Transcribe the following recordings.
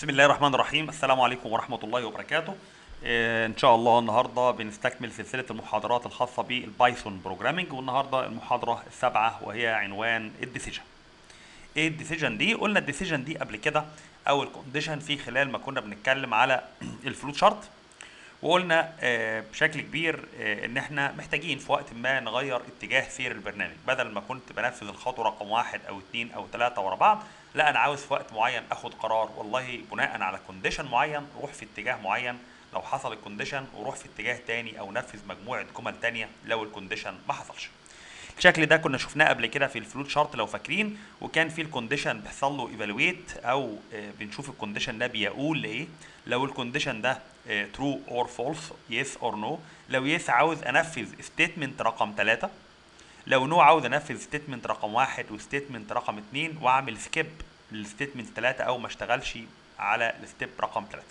بسم الله الرحمن الرحيم السلام عليكم ورحمة الله وبركاته آه، ان شاء الله النهارده بنستكمل سلسلة المحاضرات الخاصة بالبايثون بروجرامينج والنهارده المحاضرة السابعة وهي عنوان الديسيجن ايه الديسيجن دي قلنا الديسيجن دي قبل كده او الكونديشن في خلال ما كنا بنتكلم على الفلوت شارت وقلنا آه، بشكل كبير آه، ان احنا محتاجين في وقت ما نغير اتجاه سير البرنامج بدل ما كنت بنفذ الخطوه رقم واحد او اتنين او تلاته ورا بعض لا انا عاوز في وقت معين اخد قرار والله بناء على كونديشن معين روح في اتجاه معين لو حصل الكونديشن وروح في اتجاه تاني او نفذ مجموعه جمل تانيه لو الكونديشن ما حصلش الشكل ده كنا شفناه قبل كده في الفلوت شارت لو فاكرين وكان في الكونديشن بيحصل له ايفالويت او آه، بنشوف الكونديشن ده بيقول لايه لو الكونديشن ده ترو اور فولس يس اور نو لو يس عاوز انفذ ستيتمنت رقم 3 لو نو عاوز انفذ ستيتمنت رقم واحد وستيتمنت رقم اتنين واعمل سكيب للستيتمنت 3 او ما اشتغلش على الستيب رقم 3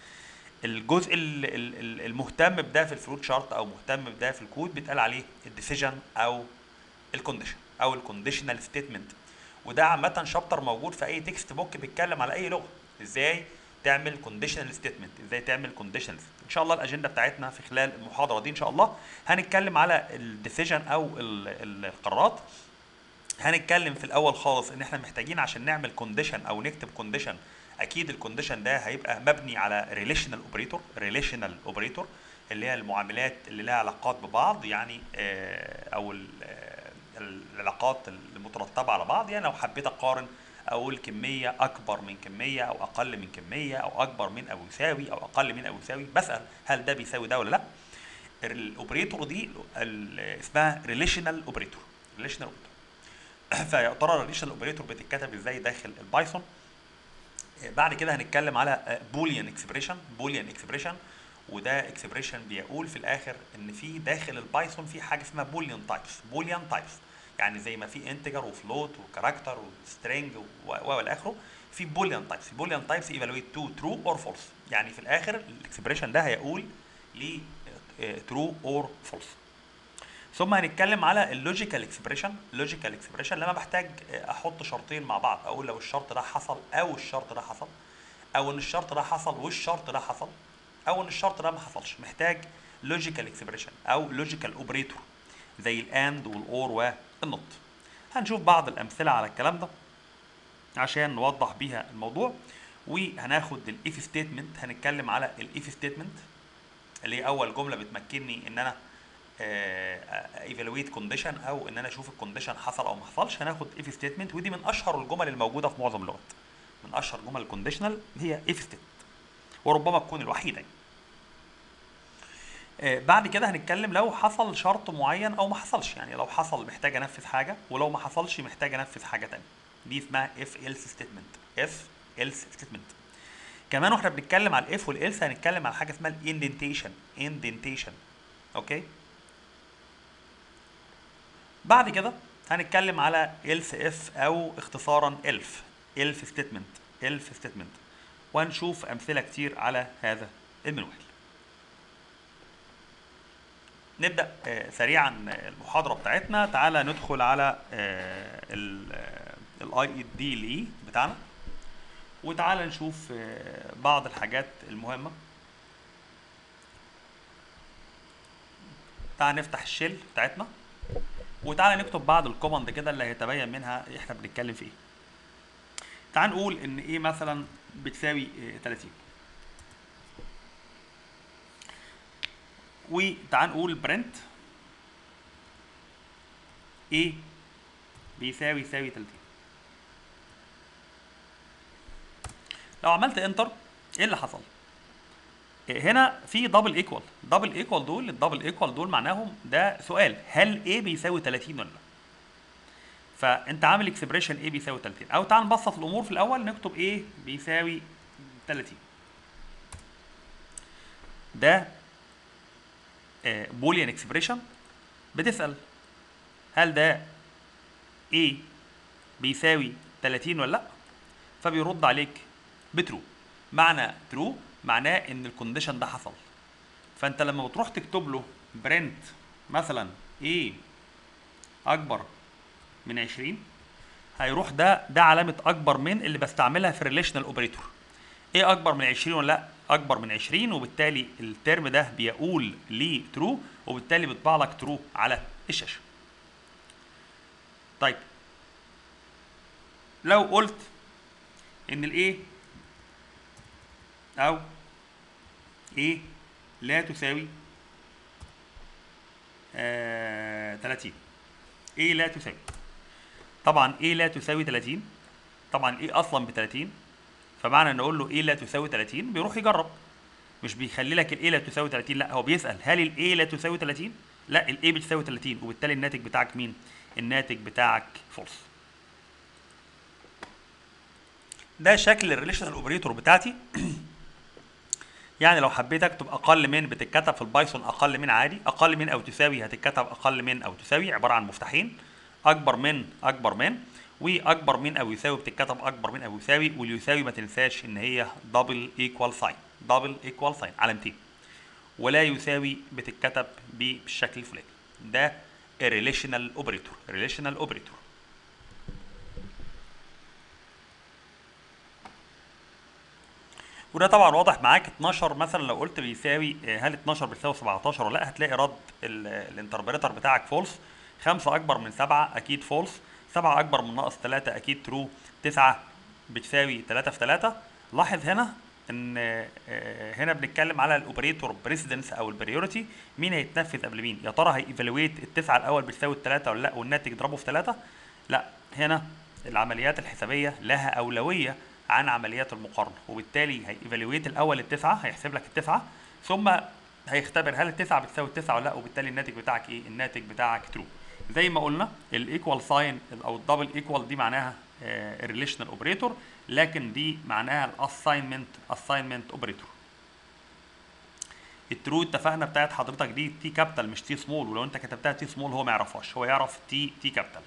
الجزء ال- ال- ال- المهتم بده في الفلوت شارت او مهتم بده في الكود بيتقال عليه الديسيجن او الكونديشن او الكونديشنال ستيتمنت وده عامه شابتر موجود في اي تكست بوك بيتكلم على اي لغه ازاي تعمل كونديشنال ستيتمنت ازاي تعمل كونديشنال ان شاء الله الاجنده بتاعتنا في خلال المحاضره دي ان شاء الله هنتكلم على الديسيجن او ال- ال- القرارات هنتكلم في الاول خالص ان احنا محتاجين عشان نعمل كونديشن او نكتب كونديشن اكيد الكونديشن ده هيبقى مبني على ريليشنال اوبريتور ريليشنال اوبريتور اللي هي المعاملات اللي لها علاقات ببعض يعني آه، او ال- آه، العلاقات المترتبه على بعض يعني لو حبيت اقارن اقول كميه اكبر من كميه او اقل من كميه او اكبر من او يساوي او اقل من او يساوي بسال هل ده بيساوي ده ولا لا الاوبريتور دي ال- اسمها ريليشنال اوبريتور ريليشنال اوبريتور فيا ترى الريليشنال اوبريتور بتتكتب ازاي داخل البايثون آه، بعد كده هنتكلم على بوليان اكسبريشن بوليان اكسبريشن وده اكسبريشن بيقول في الاخر ان في داخل البايثون في حاجه اسمها بوليان تايبس بوليان تايبس يعني زي ما في انتجر وفلوت وكاركتر وسترينج والى اخره في بوليان تايبس بوليان تايبس ايفالويت تو ترو اور فولس يعني في الاخر الاكسبريشن ده هيقول ل ترو اور فولس ثم هنتكلم على اللوجيكال اكسبريشن لوجيكال اكسبريشن لما بحتاج احط شرطين مع بعض اقول لو الشرط ده حصل او الشرط ده حصل او ان الشرط ده حصل والشرط ده حصل او ان الشرط ده ما حصلش محتاج لوجيكال اكسبريشن او لوجيكال اوبريتور زي الاند والاور والنوت هنشوف بعض الامثله على الكلام ده عشان نوضح بيها الموضوع وهناخد الاف ستيتمنت هنتكلم على الاف ستيتمنت اللي هي اول جمله بتمكنني ان انا ايفالويت كونديشن او ان انا اشوف الكونديشن حصل او ما حصلش هناخد اف ستيتمنت ودي من اشهر الجمل الموجوده في معظم اللغات من اشهر جمل الكونديشنال هي اف ستيتمنت وربما تكون الوحيده يعني. آه، بعد كده هنتكلم لو حصل شرط معين او ما حصلش يعني لو حصل محتاج انفذ حاجه ولو ما حصلش محتاج انفذ حاجه تانية دي اسمها اف else ستيتمنت اف else ستيتمنت كمان واحنا بنتكلم على الاف والالس هنتكلم على حاجه اسمها الاندنتيشن اندنتيشن اوكي بعد كده هنتكلم على else if او اختصارا elf elf statement elf statement وهنشوف امثله كتير على هذا المنوال نبدا آه، سريعا آه، المحاضره بتاعتنا تعالى ندخل على الاي اي دي الاي بتاعنا وتعالى نشوف آه، بعض الحاجات المهمه تعالى نفتح الشيل بتاعتنا وتعالى نكتب بعض الكوماند كده اللي هيتبين منها احنا بنتكلم في ايه تعال نقول ان ايه مثلا بتساوي آه، 30 وتعال نقول برنت ايه بيساوي يساوي 30 لو عملت انتر ايه اللي حصل إيه هنا في دبل ايكوال دبل ايكوال دول الدبل ايكوال دول معناهم ده سؤال هل ايه بيساوي 30 ولا لا فانت عامل اكسبريشن ايه بيساوي 30 او تعال نبسط الامور في الاول نكتب ايه بيساوي 30 ده بوليان اكسبريشن بتسال هل ده A بيساوي 30 ولا لا فبيرد عليك بترو معنى ترو معناه ان الكونديشن ده حصل فانت لما بتروح تكتب له برنت مثلا A اكبر من 20 هيروح ده ده علامه اكبر من اللي بستعملها في الريليشنال اوبريتور ايه اكبر من 20 ولا لا اكبر من 20 وبالتالي الترم ده بيقول لي ترو وبالتالي بيطبع لك ترو على الشاشه طيب لو قلت ان الايه او ايه لا تساوي آه 30 ايه لا تساوي طبعا ايه لا تساوي 30 طبعا ايه اصلا ب 30 فمعنى ان اقول له ايه لا تساوي 30 بيروح يجرب مش بيخلي لك الايه لا تساوي 30 لا هو بيسال هل الايه لا تساوي 30 لا الايه بتساوي 30 وبالتالي الناتج بتاعك مين الناتج بتاعك فولس ده شكل الريليشنال اوبريتور بتاعتي يعني لو حبيت اكتب اقل من بتتكتب في البايثون اقل من عادي اقل من او تساوي هتتكتب اقل من او تساوي عباره عن مفتاحين اكبر من اكبر من واكبر من او يساوي بتتكتب اكبر من او يساوي واليساوي ما تنساش ان هي دبل ايكوال ساين دبل ايكوال ساين علامتين ولا يساوي بتتكتب بالشكل الفلاني ده ريليشنال اوبريتور ريليشنال اوبريتور وده طبعا واضح معاك 12 مثلا لو قلت بيساوي هل 12 بيساوي 17 ولا لا هتلاقي رد الانتربريتر بتاعك فولس 5 اكبر من 7 اكيد فولس 7 اكبر من ناقص 3 اكيد ترو 9 بتساوي 3 في 3 لاحظ هنا ان هنا بنتكلم على الاوبريتور بريسيدنس او البريوريتي مين هيتنفذ قبل مين يا ترى هيفالويت التسعه الاول بتساوي الثلاثه ولا لا والناتج يضربه في 3 لا هنا العمليات الحسابيه لها اولويه عن عمليات المقارنه وبالتالي هيفالويت الاول التسعه هيحسب لك التسعه ثم هيختبر هل التسعه بتساوي التسعه ولا لا وبالتالي الناتج بتاعك ايه الناتج بتاعك ترو زي ما قلنا الايكوال ساين او الدبل ايكوال دي معناها الريليشنال اوبريتور لكن دي معناها الاساينمنت اساينمنت اوبريتور الترو اتفقنا بتاعت حضرتك دي تي كابيتال مش تي سمول ولو انت كتبتها تي سمول هو ما يعرفهاش هو يعرف تي تي كابيتال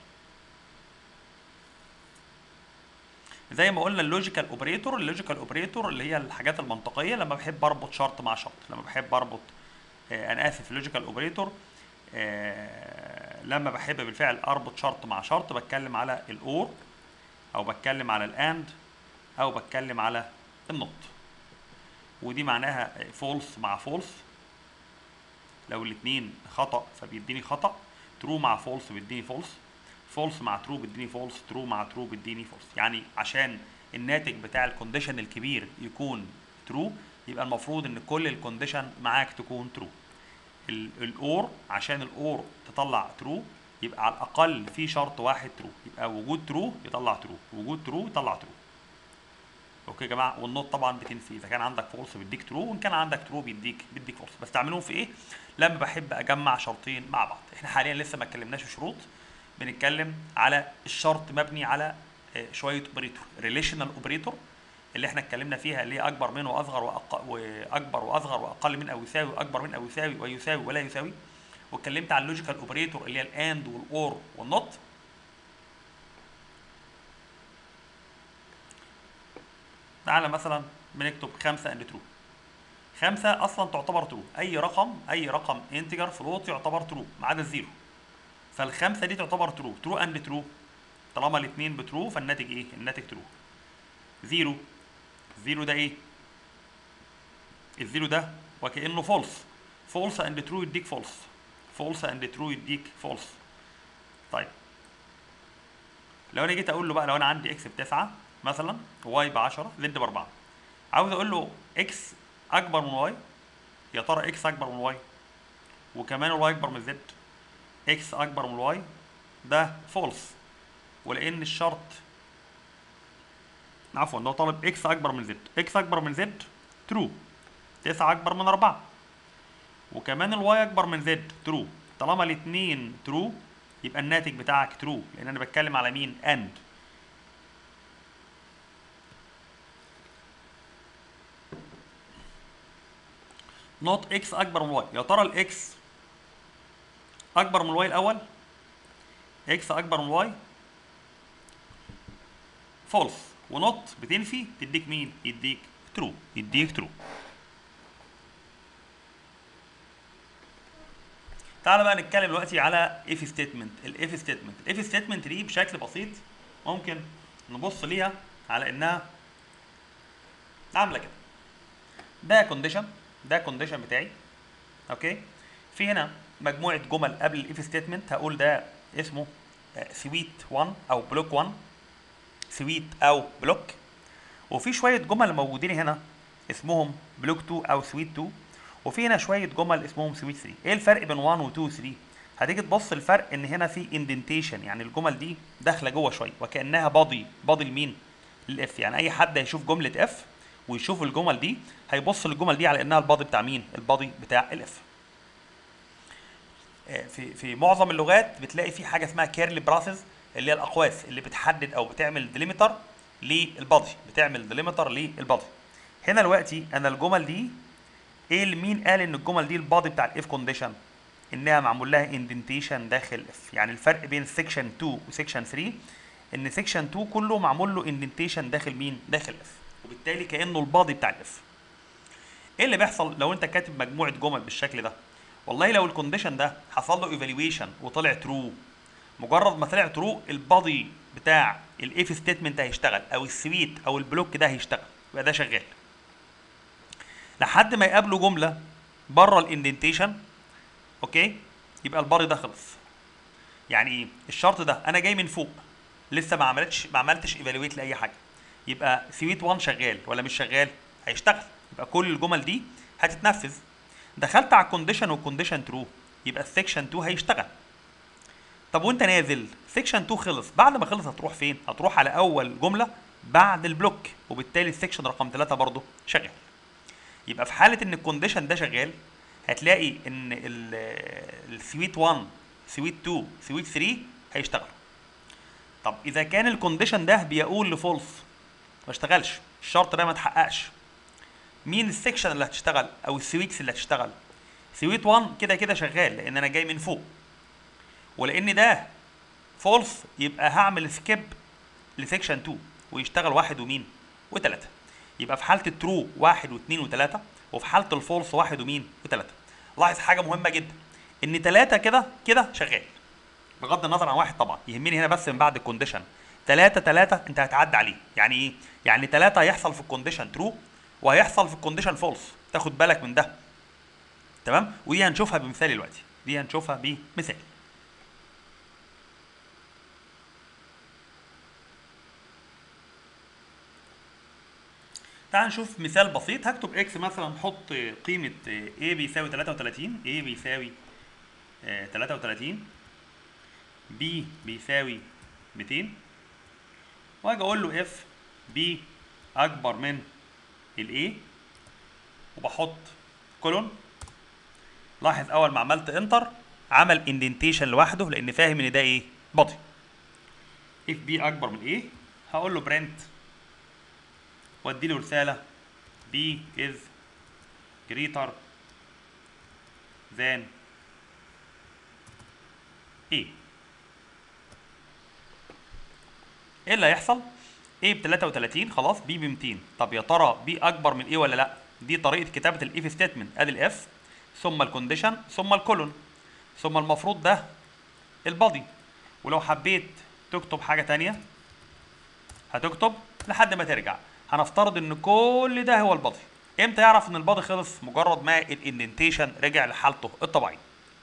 زي ما قلنا اللوجيكال اوبريتور اللوجيكال اوبريتور اللي هي الحاجات المنطقيه لما بحب اربط شرط مع شرط لما بحب اربط آه انا اسف اللوجيكال اوبريتور آه لما بحب بالفعل اربط شرط مع شرط بتكلم على الاور او بتكلم على الاند او بتكلم على النوت ودي معناها فولس مع فولس لو الاثنين خطا فبيديني خطا ترو مع فولس بيديني فولس فولس مع ترو بيديني فولس ترو مع ترو بيديني فولس يعني عشان الناتج بتاع الكونديشن الكبير يكون ترو يبقى المفروض ان كل الكونديشن معاك تكون ترو الاور عشان الاور تطلع ترو يبقى على الاقل في شرط واحد ترو يبقى وجود ترو يطلع ترو وجود ترو يطلع ترو اوكي يا جماعه والنوت طبعا بتنفي اذا كان عندك فولس بيديك ترو وان كان عندك ترو بيديك بيديك فولس بستعملهم في ايه لما بحب اجمع شرطين مع بعض احنا حاليا لسه ما اتكلمناش في شروط بنتكلم على الشرط مبني على شويه اوبريتور ريليشنال اوبريتور اللي احنا اتكلمنا فيها اللي هي اكبر من واصغر وأق... واكبر واصغر واقل من او يساوي واكبر من او يساوي ويساوي ولا يساوي واتكلمت على اللوجيكال اوبريتور اللي هي الاند والاور والنوت تعالى مثلا بنكتب 5 اند ترو 5 اصلا تعتبر ترو اي رقم اي رقم انتجر فلوت يعتبر ترو ما عدا الزيرو فالخمسه دي تعتبر ترو ترو اند ترو طالما الاثنين بترو فالناتج ايه الناتج ترو زيرو زيرو ده ايه الزيرو ده وكانه فولس فولس اند ترو يديك فولس فولس اند ترو يديك فولس طيب لو انا جيت اقول له بقى لو انا عندي اكس بتسعة مثلا واي ب 10 زد باربعة عاوز اقول له اكس اكبر من واي يا ترى اكس اكبر من واي وكمان الواي اكبر من زد اكس اكبر من الواي ده فولس ولان الشرط عفوا ده طالب اكس اكبر من زد اكس اكبر من زد ترو 9 اكبر من 4 وكمان الواي اكبر من زد ترو طالما الاثنين ترو يبقى الناتج بتاعك ترو لان انا بتكلم على مين اند نوت اكس اكبر من واي يا ترى الاكس اكبر من الواي الاول اكس اكبر من واي فولس ونوت بتنفي تديك مين يديك ترو يديك ترو تعالى بقى نتكلم دلوقتي على اف ستيتمنت الاف ستيتمنت الاف ستيتمنت دي بشكل بسيط ممكن نبص ليها على انها عامله كده ده كونديشن ده كونديشن بتاعي اوكي في هنا مجموعه جمل قبل الاف ستيتمنت هقول ده اسمه سويت 1 او بلوك 1 سويت او بلوك وفي شويه جمل موجودين هنا اسمهم بلوك 2 او سويت 2 وفي هنا شويه جمل اسمهم سويت 3 ايه الفرق بين 1 و 2 و 3 هتيجي تبص الفرق ان هنا في اندنتيشن يعني الجمل دي داخله جوه شويه وكانها بادي بادي لمين للاف يعني اي حد هيشوف جمله اف ويشوف الجمل دي هيبص للجمل دي على انها البادي بتاع مين البادي بتاع الاف في في معظم اللغات بتلاقي في حاجه اسمها كيرلي براسز اللي هي الاقواس اللي بتحدد او بتعمل ديليمتر للبادي بتعمل ديليمتر للبادي هنا دلوقتي انا الجمل دي ايه اللي مين قال ان الجمل دي البادي بتاع الاف كونديشن انها معمول لها اندنتيشن داخل اف يعني الفرق بين سيكشن 2 وسيكشن 3 ان سيكشن 2 كله معمول له اندنتيشن داخل مين داخل اف وبالتالي كانه البادي بتاع الاف ايه اللي بيحصل لو انت كاتب مجموعه جمل بالشكل ده والله لو الكونديشن ده حصل له ايفالويشن وطلع ترو مجرد ما طلع ترو البادي بتاع الاف ستيتمنت هيشتغل او السويت او البلوك ده هيشتغل يبقى ده شغال لحد ما يقابله جمله بره الاندنتيشن اوكي يبقى البادي ده خلص يعني ايه الشرط ده انا جاي من فوق لسه ما عملتش ما عملتش ايفالويت لاي حاجه يبقى سويت 1 شغال ولا مش شغال هيشتغل يبقى كل الجمل دي هتتنفذ دخلت على الكونديشن والكونديشن ترو يبقى السكشن 2 هيشتغل طب وانت نازل سكشن 2 خلص بعد ما خلص هتروح فين هتروح على اول جمله بعد البلوك وبالتالي السكشن رقم 3 برضه شغال يبقى في حاله ان الكونديشن ده شغال هتلاقي ان السويت 1 سويت 2 سويت 3 هيشتغلوا طب اذا كان الكونديشن ده بيقول لفولس ما اشتغلش الشرط ده ما اتحققش مين السكشن اللي هتشتغل او السويكس اللي هتشتغل سويت 1 كده كده شغال لان انا جاي من فوق ولان ده فولس يبقى هعمل سكيب لسكشن 2 ويشتغل واحد ومين وثلاثة يبقى في حاله الترو واحد واثنين وثلاثة وفي حاله الفولس واحد ومين وثلاثة لاحظ حاجه مهمه جدا ان ثلاثة كده كده شغال بغض النظر عن واحد طبعا يهمني هنا بس من بعد الكونديشن ثلاثة ثلاثة انت هتعدي عليه يعني ايه يعني ثلاثة هيحصل في الكونديشن ترو وهيحصل في الكونديشن فولس تاخد بالك من ده تمام ودي هنشوفها بمثال دلوقتي دي هنشوفها بمثال تعال نشوف مثال بسيط هكتب اكس مثلا نحط قيمة a بيساوي 33 a بيساوي آه، 33 b بيساوي 200 واجي اقول له اف b اكبر من ال a وبحط كولون لاحظ اول ما عملت انتر عمل اندنتيشن لوحده لان فاهم ان ده ايه بادي اف بي اكبر من ايه هقول له برنت وادي له رساله بي از greater than ايه ايه اللي هيحصل ايه ب 33 خلاص بي ب 200 طب يا ترى بي اكبر من ايه ولا لا دي طريقه كتابه الاف ستيتمنت ادي الاف ثم الكونديشن ثم الكولون ثم المفروض ده البادي ولو حبيت تكتب حاجه تانية هتكتب لحد ما ترجع هنفترض ان كل ده هو البادي امتى يعرف ان البادي خلص مجرد ما الاندنتيشن رجع لحالته الطبيعيه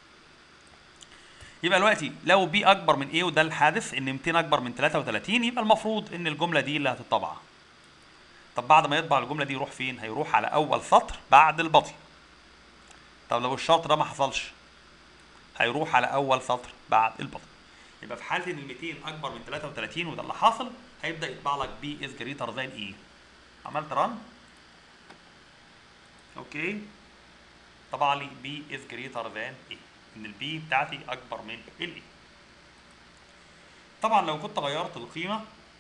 يبقى دلوقتي لو بي اكبر من ايه وده الحادث ان 200 اكبر من 33 يبقى المفروض ان الجمله دي اللي هتطبع طب بعد ما يطبع الجمله دي يروح فين هيروح على اول سطر بعد البادي طب لو الشرط ده ما حصلش هيروح على اول سطر بعد البادي يبقى في حاله ان ال 200 اكبر من 33 وده اللي حاصل هيبدا يطبع لك بي از جريتر ذان ايه عملت ران اوكي طبع لي بي از جريتر ذان ايه ان البي بتاعتي اكبر من الاي طبعا لو كنت غيرت القيمه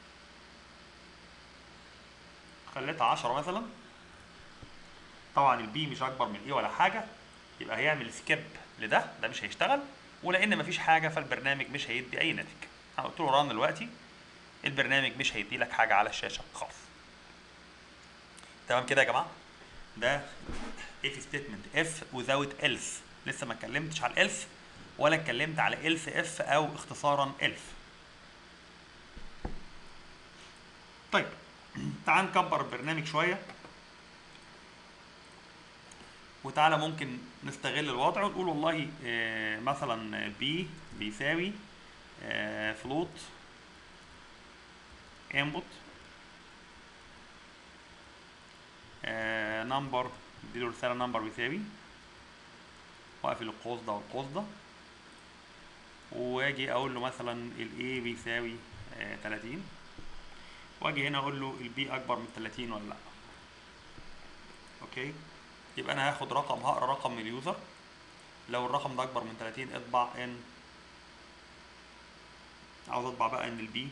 خليتها 10 مثلا طبعا البي مش اكبر من ايه ولا حاجه يبقى هيعمل سكيب لده ده مش هيشتغل ولان مفيش حاجه فالبرنامج مش هيدي اي ناتج انا قلت له ران دلوقتي البرنامج مش هيدي لك حاجه على الشاشه خالص تمام كده يا جماعه ده if statement if without else لسه ما اتكلمتش على else ولا اتكلمت على else if او اختصارا else طيب تعال نكبر البرنامج شويه وتعالى ممكن نستغل الوضع ونقول والله آه، مثلا بي بيساوي فلوت انبوت نمبر اديله رساله نمبر بيساوي واقفل القوس ده والقوس ده واجي اقول له مثلا الاي بيساوي آه، 30 واجي هنا اقول له البي اكبر من 30 ولا لا اوكي يبقى انا هاخد رقم هقرا رقم من اليوزر لو الرقم ده اكبر من 30 اطبع ان عاوز اطبع بقى ان البي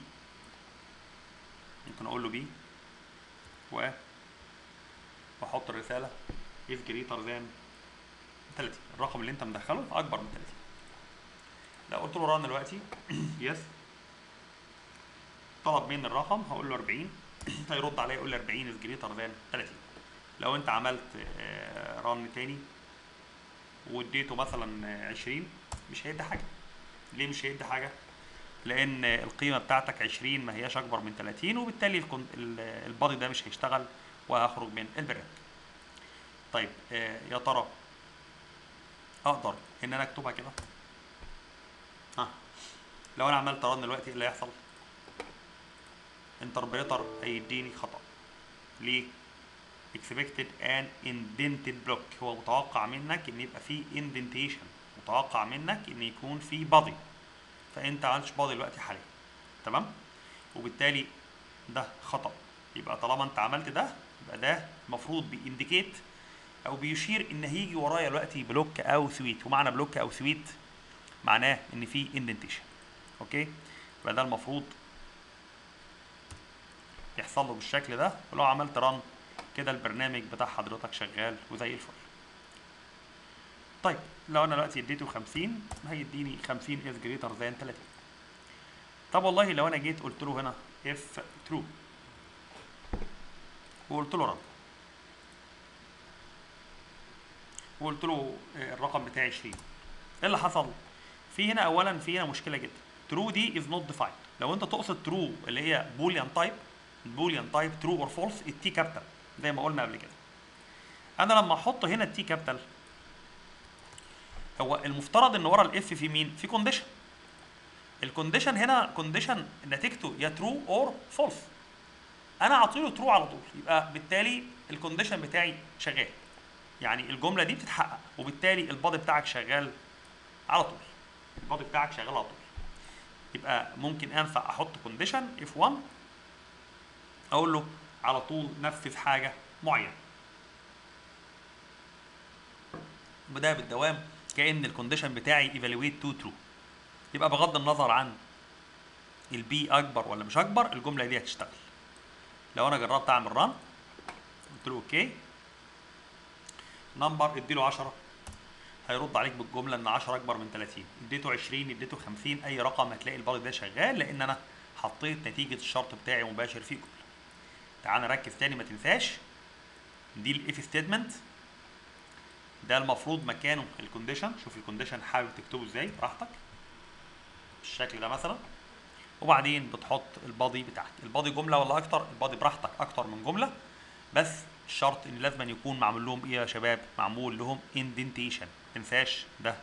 ممكن اقول له بي و واحط الرساله if greater than 30 الرقم اللي انت مدخله اكبر من 30 لو قلت له ران دلوقتي يس طلب مني الرقم هقول له 40 هيرد عليا يقول لي 40 از جريتر ذان 30 لو انت عملت ران تاني واديته مثلا آه، 20 مش هيدي حاجه ليه مش هيدي حاجه لان القيمه بتاعتك 20 ما هياش اكبر من 30 وبالتالي الكون- ال- البادي ده مش هيشتغل وهخرج من البرنامج طيب آه، يا ترى اقدر ان انا اكتبها كده ها لو انا عملت رن دلوقتي ايه اللي هيحصل انتربريتر هيديني خطا ليه expected an indented block هو متوقع منك ان يبقى فيه indentation متوقع منك ان يكون فيه body فانت عملتش body دلوقتي حاليا تمام وبالتالي ده خطا يبقى طالما انت عملت ده يبقى ده المفروض بينديكيت او بيشير ان هيجي ورايا دلوقتي بلوك او سويت ومعنى بلوك او سويت معناه ان في اندنتيشن اوكي يبقى ده المفروض يحصل له بالشكل ده ولو عملت رن كده البرنامج بتاع حضرتك شغال وزي الفل طيب لو انا دلوقتي اديته 50 هيديني 50 از جريتر ذان 30 طب والله لو انا جيت قلت له هنا اف ترو وقلت له رن وقلت له آه، الرقم بتاعي 20 ايه اللي حصل؟ في هنا اولا في هنا مشكله جدا ترو دي از نوت ديفايند لو انت تقصد ترو اللي هي بوليان تايب بوليان تايب ترو اور فولس التي كابيتال زي ما قلنا قبل كده انا لما احط هنا التي كابيتال هو المفترض ان ورا الاف في مين في كونديشن الكونديشن هنا كونديشن نتيجته يا ترو اور فولس انا اعطيله ترو على طول يبقى بالتالي الكونديشن بتاعي شغال يعني الجمله دي بتتحقق وبالتالي البادي بتاعك شغال على طول البادي بتاعك شغال على طول يبقى ممكن انفع احط كونديشن اف 1 اقول له على طول نفذ حاجه معينه وده بالدوام كان الكونديشن بتاعي ايفالويت تو ترو يبقى بغض النظر عن البي اكبر ولا مش اكبر الجمله دي هتشتغل لو انا جربت اعمل ران قلت له اوكي نمبر اديله 10 هيرد عليك بالجمله ان 10 اكبر من 30 اديته 20 اديته 50 اي رقم هتلاقي البادي ده شغال لان انا حطيت نتيجه الشرط بتاعي مباشر في جمله تعال نركز تاني ما تنساش دي الاف ستيتمنت ده المفروض مكانه الكونديشن شوف الكونديشن حابب تكتبه ازاي براحتك بالشكل ده مثلا وبعدين بتحط البادي بتاعك البادي جمله ولا اكتر البادي براحتك اكتر من جمله بس الشرط ان لازم يكون معمول لهم ايه يا شباب معمول لهم اندنتيشن تنساش ده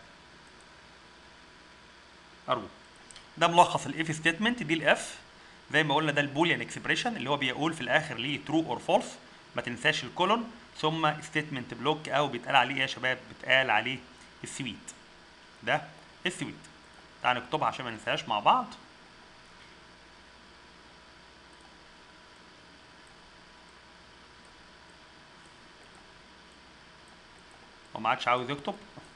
ارجو ده ملخص الاف ستيتمنت دي الاف زي ما قلنا ده البوليان اكسبريشن اللي هو بيقول في الاخر ليه ترو اور فولس ما تنساش الكولون ثم ستيتمنت بلوك او بيتقال عليه ايه يا شباب بيتقال عليه السويت ده السويت تعال نكتبها عشان ما ننساهاش مع بعض هو ما عادش عاوز يكتب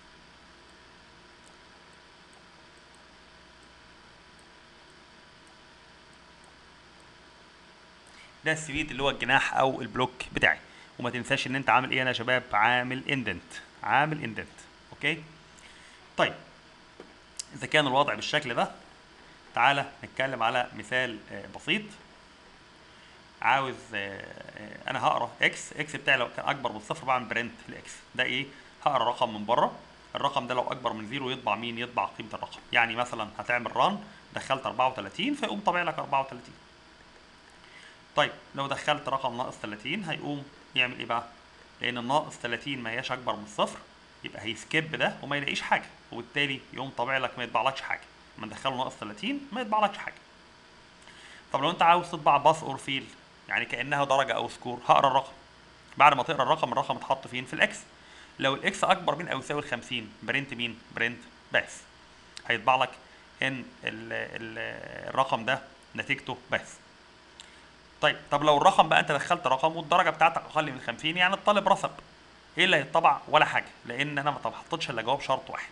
ده السويت اللي هو الجناح او البلوك بتاعي وما تنساش ان انت عامل ايه انا يا شباب عامل اندنت عامل اندنت اوكي طيب اذا كان الوضع بالشكل ده تعالى نتكلم على مثال آه، بسيط عاوز آه، آه، انا هقرا اكس اكس بتاعي لو كان اكبر من صفر بعمل برنت لاكس ده ايه هقرا رقم من بره الرقم ده لو اكبر من زيرو يطبع مين يطبع قيمه الرقم يعني مثلا هتعمل ران دخلت 34 فيقوم طابع لك 34 طيب لو دخلت رقم ناقص 30 هيقوم يعمل ايه بقى لان الناقص 30 ما هياش اكبر من الصفر يبقى هيسكيب ده وما يلاقيش حاجه وبالتالي يقوم طابع لك ما يطبعلكش حاجه لما ندخله ناقص 30 ما يطبعلكش حاجه طب لو انت عاوز تطبع باص اور فيل يعني كانها درجه او سكور هقرا الرقم بعد ما تقرا الرقم الرقم اتحط فين في الاكس لو الاكس اكبر من او يساوي ال 50 برنت مين برنت بس هيطبع لك ان ال ال الرقم ده نتيجته بس طيب طب لو الرقم بقى انت دخلت رقم والدرجه بتاعتك اقل من 50 يعني الطالب رسب ايه اللي هيطبع ولا حاجه لان انا ما حطيتش الا جواب شرط واحد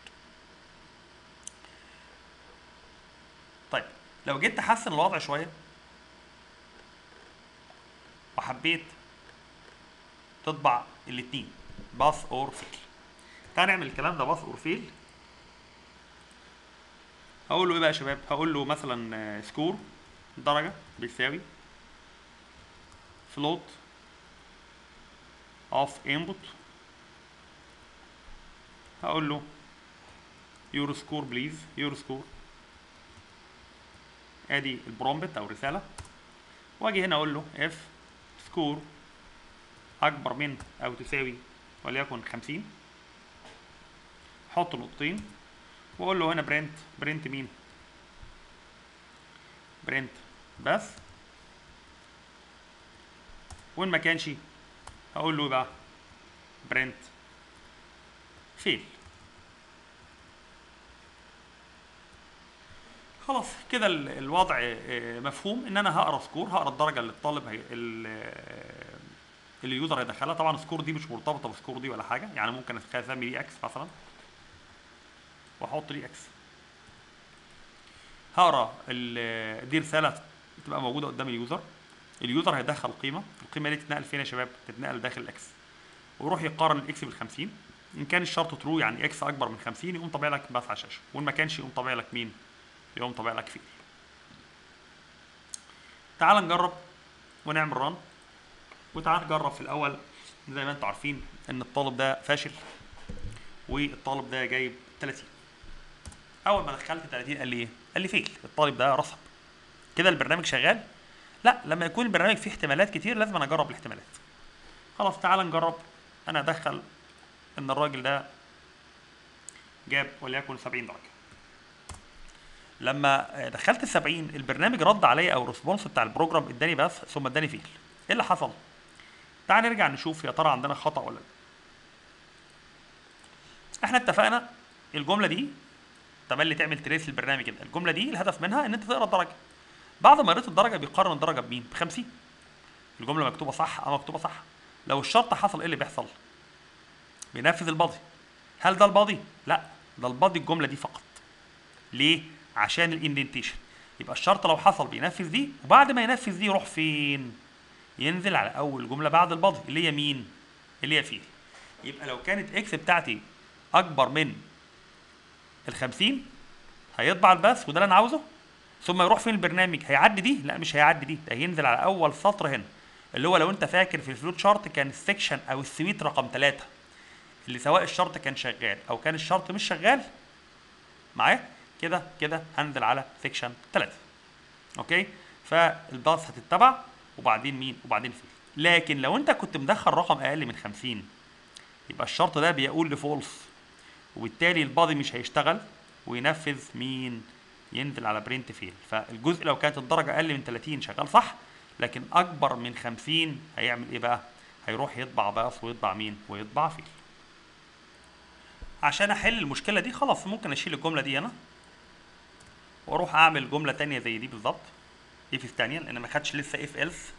طيب لو جيت تحسن الوضع شويه وحبيت تطبع الاثنين باص اور فيل تعال نعمل الكلام ده باص اور فيل هقول له ايه بقى يا شباب هقول له مثلا سكور درجه بيساوي float of input هقول له your score please your score ادي البرومبت او الرساله واجي هنا اقول له if score اكبر من او تساوي وليكن 50 حط نقطتين واقول له هنا برنت برنت مين برنت بس وان ما كانش هقول له بقى برنت فيل خلاص كده الوضع مفهوم ان انا هقرا سكور هقرا الدرجه اللي الطالب هي اللي اليوزر هيدخلها طبعا السكور دي مش مرتبطه بالسكور دي ولا حاجه يعني ممكن اسمي دي اكس مثلا واحط دي اكس هقرا دي رساله تبقى موجوده قدام اليوزر اليوزر هيدخل قيمه القيمه دي تتنقل فين يا شباب تتنقل داخل الاكس ويروح يقارن الاكس بال 50 ان كان الشرط ترو يعني اكس اكبر من 50 يقوم طابع لك بس على الشاشه وان ما كانش يقوم طابع لك مين يقوم طابع لك فيل تعال نجرب ونعمل ران وتعال نجرب في الاول زي ما انتم عارفين ان الطالب ده فاشل والطالب ده جايب 30 اول ما دخلت 30 قال لي ايه قال لي فيل الطالب ده رسب كده البرنامج شغال لا لما يكون البرنامج فيه احتمالات كتير لازم انا اجرب الاحتمالات خلاص تعال نجرب انا ادخل ان الراجل ده جاب وليكن 70 درجه لما دخلت ال 70 البرنامج رد عليا او الريسبونس بتاع البروجرام اداني بس ثم اداني فيل ايه اللي حصل تعال نرجع نشوف يا ترى عندنا خطا ولا لا احنا اتفقنا الجمله دي تملي تعمل تريس للبرنامج كده الجمله دي الهدف منها ان انت تقرا الدرجه بعد ما قريت الدرجه بيقارن الدرجه بمين ب 50 الجمله مكتوبه صح اه مكتوبه صح لو الشرط حصل ايه اللي بيحصل بينفذ البادي هل ده البادي لا ده البادي الجمله دي فقط ليه عشان الاندنتيشن يبقى الشرط لو حصل بينفذ دي وبعد ما ينفذ دي يروح فين ينزل على اول جمله بعد البادي اللي هي مين اللي هي فيل يبقى لو كانت اكس بتاعتي اكبر من ال 50 هيطبع البث وده اللي انا عاوزه ثم يروح فين البرنامج هيعدي دي لا مش هيعدي دي ده هينزل على اول سطر هنا اللي هو لو انت فاكر في الفلوت شارت كان السكشن او السويت رقم 3 اللي سواء الشرط كان شغال او كان الشرط مش شغال معايا كده كده هنزل على سكشن 3 اوكي فالباص هتتبع وبعدين مين وبعدين فين لكن لو انت كنت مدخل رقم اقل من 50 يبقى الشرط ده بيقول لفولس وبالتالي البادي مش هيشتغل وينفذ مين ينزل على برنت فيل فالجزء لو كانت الدرجه اقل من 30 شغال صح لكن اكبر من 50 هيعمل ايه بقى هيروح يطبع باص ويطبع مين ويطبع فيل عشان احل المشكله دي خلاص ممكن اشيل الجمله دي هنا واروح اعمل جمله تانية زي دي بالظبط اف ثانيه لان ما خدش لسه اف ايلس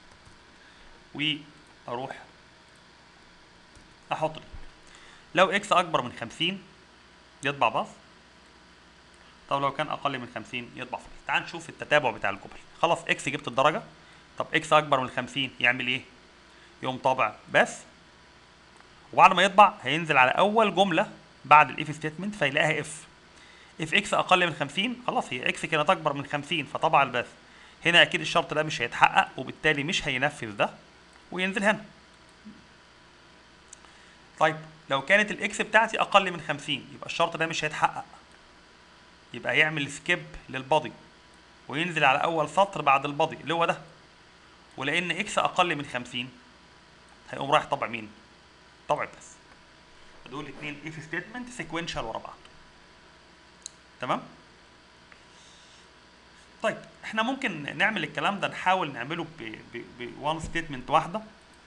واروح احط دي لو اكس اكبر من 50 يطبع باص طب لو كان اقل من 50 يطبع فيل تعال نشوف التتابع بتاع الجمل خلاص اكس جبت الدرجه طب اكس اكبر من 50 يعمل ايه يقوم طابع بس وبعد ما يطبع هينزل على اول جمله بعد الاف ستيتمنت فيلاقيها اف اف اكس اقل من 50 خلاص هي اكس كانت اكبر من 50 فطبع البث هنا اكيد الشرط ده مش هيتحقق وبالتالي مش هينفذ ده وينزل هنا طيب لو كانت الاكس بتاعتي اقل من 50 يبقى الشرط ده مش هيتحقق يبقى هيعمل سكيب للبادي وينزل على اول سطر بعد البادي اللي هو ده ولان اكس اقل من 50 هيقوم رايح طبع مين استوعب بس دول اتنين اف ستيتمنت سيكونشال ورا بعض تمام طيب احنا ممكن نعمل الكلام ده نحاول نعمله بوان ستيتمنت واحده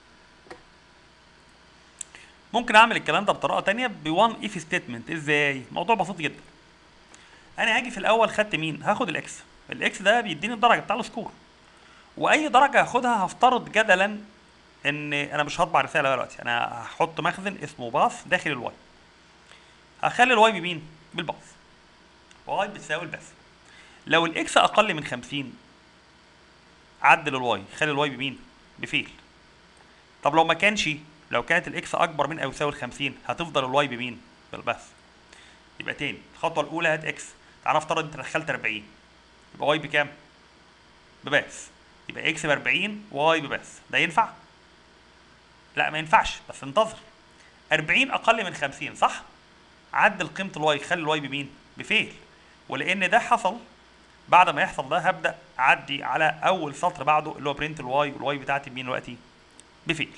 ممكن اعمل الكلام ده بطريقه تانية بوان اف ستيتمنت ازاي موضوع بسيط جدا انا هاجي في الاول خدت مين هاخد الاكس الاكس ده بيديني الدرجه بتاع السكور واي درجه هاخدها هفترض جدلا ان انا مش هطبع رساله دلوقتي انا هحط مخزن اسمه باص داخل الواي هخلي الواي بمين بالباص واي بتساوي الباص لو الاكس اقل من 50 عدل الواي خلي الواي بمين بفيل طب لو ما كانش لو كانت الاكس اكبر من او يساوي ال 50 هتفضل الواي بمين بالباص يبقى تاني الخطوه الاولى هات اكس تعالى نفترض انت دخلت 40 يبقى واي بكام بباس يبقى اكس ب 40 واي بباس ده ينفع لا ما ينفعش بس انتظر 40 اقل من 50 صح عدل قيمه الواي خلي الواي بمين بفيل ولان ده حصل بعد ما يحصل ده هبدا اعدي على اول سطر بعده اللي هو برنت الواي والواي بتاعتي بمين دلوقتي بفيل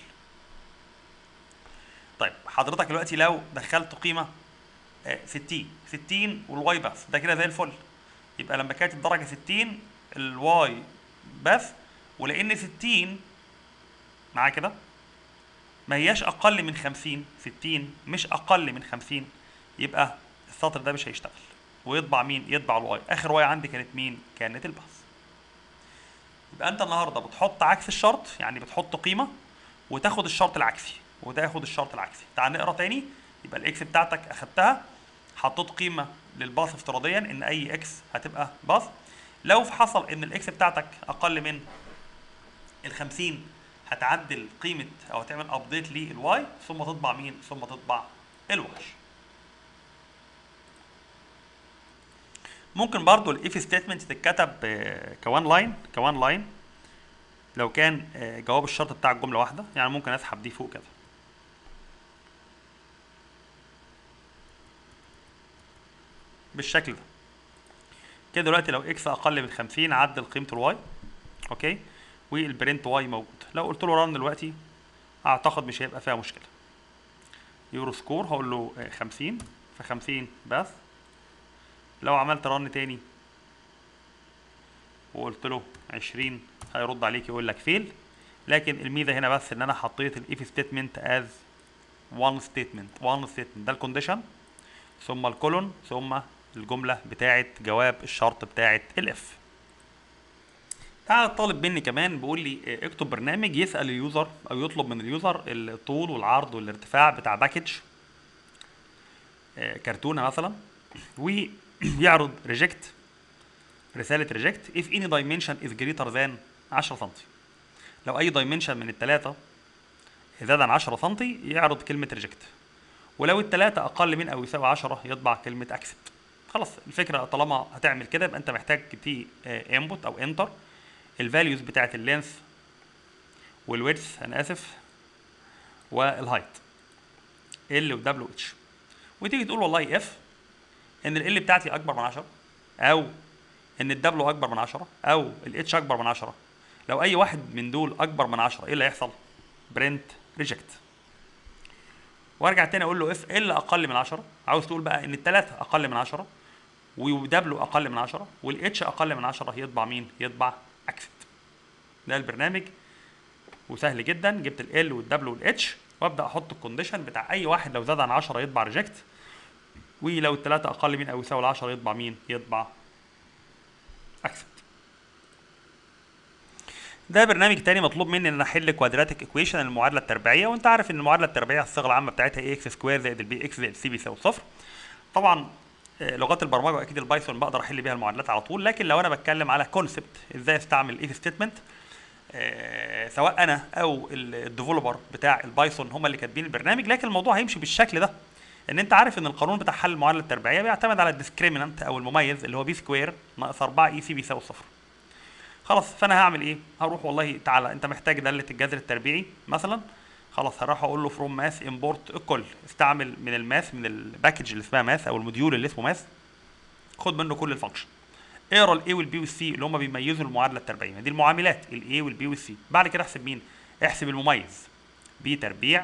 طيب حضرتك دلوقتي لو دخلت قيمه آه، 60 60 والواي بس ده كده زي الفل يبقى لما كانت الدرجه 60 الواي بس ولان 60 معايا كده ما هياش اقل من 50 60 مش اقل من 50 يبقى السطر ده مش هيشتغل ويطبع مين يطبع الواي اخر واي عندي كانت مين كانت الباص يبقى انت النهارده بتحط عكس الشرط يعني بتحط قيمه وتاخد الشرط العكسي وتاخد الشرط العكسي تعال نقرا تاني يبقى الاكس بتاعتك اخدتها حطيت قيمه للباص افتراضيا ان اي اكس هتبقى باص لو حصل ان الاكس بتاعتك اقل من ال 50 هتعدل قيمه او هتعمل ابديت للواي ثم تطبع مين ثم تطبع الواش ممكن برضو الاف ستيتمنت تتكتب آه، كوان لاين كوان لاين لو كان آه، جواب الشرط بتاع الجمله واحده يعني ممكن اسحب دي فوق كده بالشكل ده كده دلوقتي لو اكس اقل من 50 عدل قيمه الواي اوكي والبرنت واي موجود لو قلت له رن دلوقتي اعتقد مش هيبقى فيها مشكله يورو سكور هقول له آه، 50 في 50 بس لو عملت رن تاني وقلت له 20 هيرد عليك يقول لك فيل لكن الميزه هنا بس ان انا حطيت الاف ستيتمنت از وان ستيتمنت وان ستيتمنت ده الكونديشن ثم الكولون ثم الجمله بتاعه جواب الشرط بتاعه الاف تعال الطالب مني كمان بيقول لي اه، اكتب برنامج يسال اليوزر او يطلب من اليوزر الطول والعرض والارتفاع بتاع باكج اه، كرتونه مثلا ويعرض ريجكت رساله ريجكت if any dimension is greater than 10 سم لو اي دايمنشن من الثلاثه زاد عن 10 سم يعرض كلمه ريجكت ولو الثلاثه اقل من او يساوي 10 يطبع كلمه اكسبت خلاص الفكره طالما هتعمل كده يبقى انت محتاج تي انبوت او انتر الفاليوز بتاعت اللينث والويدث انا اسف والهايت ال ودبليو اتش وتيجي تقول والله اف ان ال بتاعتي اكبر من 10 او ان الدبليو اكبر من 10 او الاتش اكبر من 10 لو اي واحد من دول اكبر من 10 ايه اللي هيحصل برنت ريجكت وارجع تاني اقول له اف ال اقل من 10 عاوز تقول بقى ان الثلاثه اقل من 10 ودبليو اقل من 10 والاتش اقل من 10 يطبع مين يطبع اكسبت ده البرنامج وسهل جدا جبت ال والدبليو والاتش وابدا احط الكونديشن بتاع اي واحد لو زاد عن 10 يطبع ريجكت ولو الثلاثه اقل من او يساوي 10 يطبع مين يطبع اكسبت ده برنامج تاني مطلوب مني ان انا احل كوادراتيك ايكويشن المعادله التربيعيه وانت عارف ان المعادله التربيعيه الصيغه العامه بتاعتها اي اكس سكوير زائد البي اكس زائد سي بيساوي صفر طبعا آه، لغات البرمجه واكيد البايثون بقدر احل بيها المعادلات على طول لكن لو انا بتكلم على كونسبت ازاي استعمل اف ستيتمنت سواء انا او الديفلوبر بتاع البايثون هم اللي كاتبين البرنامج لكن الموضوع هيمشي بالشكل ده ان انت عارف ان القانون بتاع حل المعادله التربيعيه بيعتمد على الديسكريمنت او المميز اللي هو بي سكوير ناقص 4 اي سي بيساوي صفر خلاص فانا هعمل ايه هروح والله تعالى انت محتاج داله الجذر التربيعي مثلا خلاص هروح اقول له فروم ماث امبورت الكل استعمل من الماث من الباكج اللي اسمها ماث او الموديول اللي اسمه ماث خد منه كل الفانكشن اقرا الاي والبي والسي اللي هم بيميزوا المعادله التربيعيه دي المعاملات الاي والبي والسي بعد كده احسب مين احسب المميز بي تربيع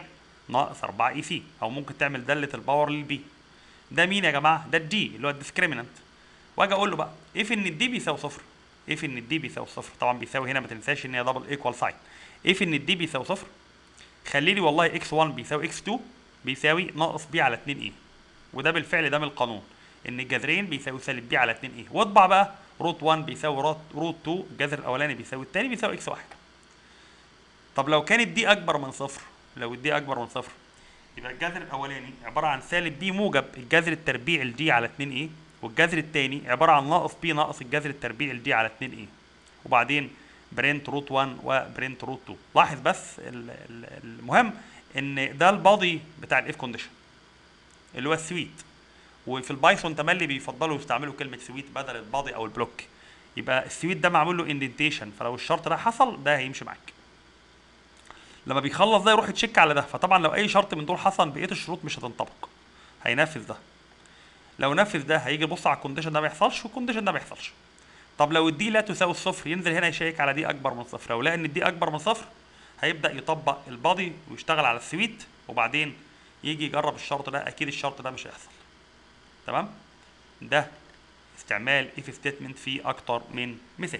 ناقص 4 اي سي او ممكن تعمل داله الباور للبي ده مين يا جماعه ده الدي اللي هو الديسكريمنت واجي اقول له بقى اف ان الدي بيساوي صفر اف ان الدي بيساوي صفر طبعا بيساوي هنا ما تنساش ان هي دبل ايكوال ساين اف ان الدي بيساوي صفر خلي لي والله اكس 1 بيساوي اكس 2 بيساوي ناقص بي على 2 اي وده بالفعل ده من القانون ان الجذرين بيساوي سالب بي على 2 اي واطبع بقى روت 1 بيساوي روت روت 2 الجذر الاولاني بيساوي الثاني بيساوي اكس 1 طب لو كانت دي اكبر من صفر لو الدي اكبر من صفر يبقى الجذر الاولاني عباره عن سالب بي موجب الجذر التربيع الدي على 2 اي والجذر الثاني عباره عن ناقص بي ناقص الجذر التربيع الدي على 2 اي وبعدين برنت روت 1 وبرنت روت 2 لاحظ بس ال- ال- المهم ان ده البادي بتاع الاف كونديشن اللي هو السويت وفي البايثون تملي بيفضلوا يستعملوا كلمه سويت بدل البادي او البلوك يبقى السويت ده معمول له اندنتيشن فلو الشرط ده حصل ده هيمشي معاك لما بيخلص ده يروح يتشيك على ده فطبعا لو اي شرط من دول حصل بقيه الشروط مش هتنطبق هينفذ ده لو نفذ ده هيجي يبص على الكونديشن ده ما يحصلش والكونديشن ده ما يحصلش طب لو الدي لا تساوي الصفر ينزل هنا يشيك على دي اكبر من صفر لو لقى ان الدي اكبر من صفر هيبدا يطبق البادي ويشتغل على السويت وبعدين يجي يجرب الشرط ده اكيد الشرط ده مش هيحصل تمام ده استعمال if statement في اكتر من مثال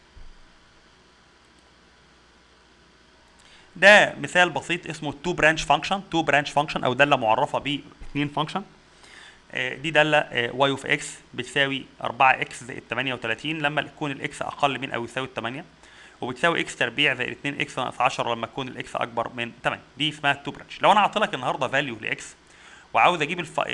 ده مثال بسيط اسمه تو برانش فانكشن تو برانش فانكشن او داله معرفه باثنين فانكشن دي داله واي اوف اكس بتساوي 4 اكس زائد 38 لما يكون الاكس اقل من او يساوي 8 وبتساوي اكس تربيع زائد 2 اكس ناقص 10 لما تكون الاكس اكبر من 8 دي اسمها تو برانش لو انا اعطي لك النهارده فاليو لاكس وعاوز اجيب الف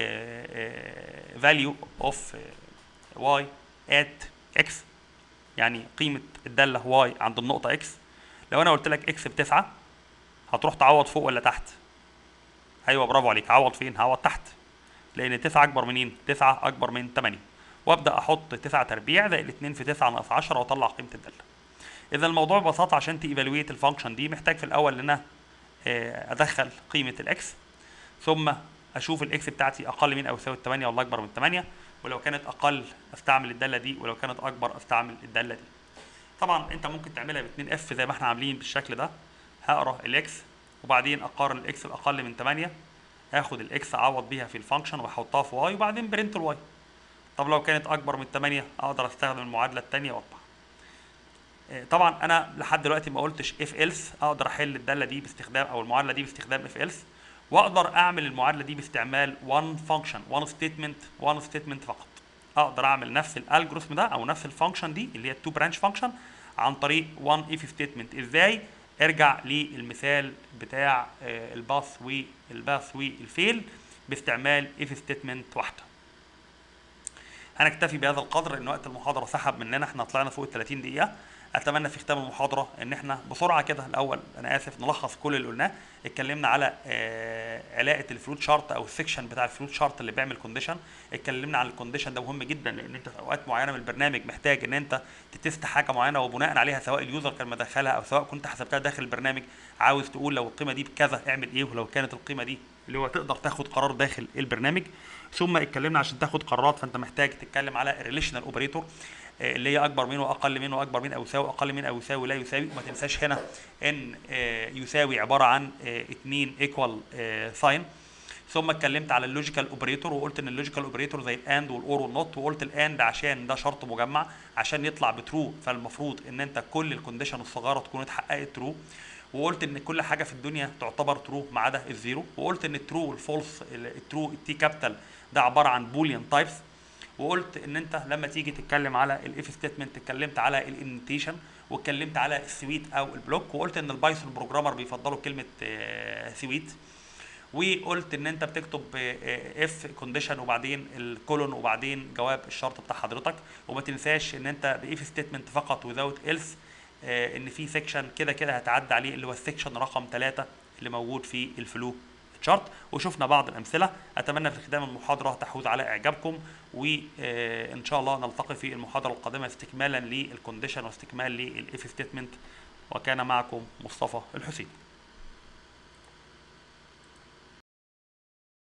فاليو اوف واي ات اكس يعني قيمه الداله واي عند النقطه اكس لو انا قلت لك اكس بتسعة هتروح تعوض فوق ولا تحت ايوه برافو عليك عوض فين هعوض تحت لان 9 اكبر منين 9 اكبر من 8 وابدا احط 9 تربيع زائد 2 في 9 ناقص 10 واطلع قيمه الداله اذا الموضوع ببساطه عشان تيفالويت الفانكشن دي محتاج في الاول ان انا آه، ادخل قيمه الاكس ثم اشوف الاكس بتاعتي اقل من او يساوي 8 ولا اكبر من 8 ولو كانت اقل استعمل الداله دي ولو كانت اكبر استعمل الداله دي طبعا انت ممكن تعملها ب 2 اف زي ما احنا عاملين بالشكل ده هقرا الاكس وبعدين اقارن الاكس الاقل من 8 اخد الاكس اعوض بيها في الفانكشن واحطها في واي وبعدين برنت الواي طب لو كانت اكبر من 8 اقدر استخدم المعادله الثانيه واطبع آه، طبعا انا لحد دلوقتي ما قلتش اف ايلس اقدر احل الداله دي باستخدام او المعادله دي باستخدام اف ايلس واقدر اعمل المعادله دي باستعمال وان فانكشن وان ستيتمنت وان ستيتمنت فقط اقدر اعمل نفس الالجوريثم ده او نفس الفانكشن دي اللي هي التو برانش فانكشن عن طريق وان اف ستيتمنت ازاي ارجع للمثال بتاع آه، الباث والباث والفيل باستعمال اف ستيتمنت واحده هنكتفي بهذا القدر لان وقت المحاضره سحب مننا احنا طلعنا فوق ال 30 دقيقه اتمنى في ختام المحاضره ان احنا بسرعه كده الاول انا اسف نلخص كل اللي قلناه اتكلمنا على آه، علاقه الفلوت شارت او السكشن بتاع الفلوت شارت اللي بيعمل كونديشن اتكلمنا عن الكونديشن ده مهم جدا لان انت في اوقات معينه من البرنامج محتاج ان انت تتست حاجه معينه وبناء عليها سواء اليوزر كان مدخلها او سواء كنت حسبتها داخل البرنامج عاوز تقول لو القيمه دي بكذا اعمل ايه ولو كانت القيمه دي اللي هو تقدر تاخد قرار داخل البرنامج ثم اتكلمنا عشان تاخد قرارات فانت محتاج تتكلم على الريليشنال اوبريتور اللي هي اكبر منه واقل منه واكبر من او يساوي اقل من او يساوي لا يساوي وما تنساش هنا ان آه، يساوي عباره عن اثنين ايكوال ساين ثم اتكلمت على اللوجيكال اوبريتور وقلت ان اللوجيكال اوبريتور زي الاند والاور والنوت وقلت الاند عشان ده شرط مجمع عشان يطلع بترو فالمفروض ان انت كل الكونديشن الصغيره تكون اتحققت ترو وقلت ان كل حاجه في الدنيا تعتبر ترو ما عدا الزيرو وقلت ان الترو والفولس الترو التي كابيتال ده عباره عن بوليان تايبس وقلت ان انت لما تيجي تتكلم على الاف ستيتمنت اتكلمت على الانتيشن واتكلمت على السويت او البلوك وقلت ان البايثون بروجرامر بيفضلوا كلمه سويت وقلت ان انت بتكتب اف كونديشن وبعدين الكولون وبعدين جواب الشرط بتاع حضرتك وما تنساش ان انت باف ستيتمنت فقط وذاوت ايلس ان في سيكشن كده كده هتعدي عليه اللي هو السيكشن رقم 3 اللي موجود في الفلو تشارت وشفنا بعض الامثله اتمنى في ختام المحاضره تحوز على اعجابكم وان شاء الله نلتقي في المحاضره القادمه استكمالا للكونديشن واستكمال للاف ستيتمنت وكان معكم مصطفى الحسين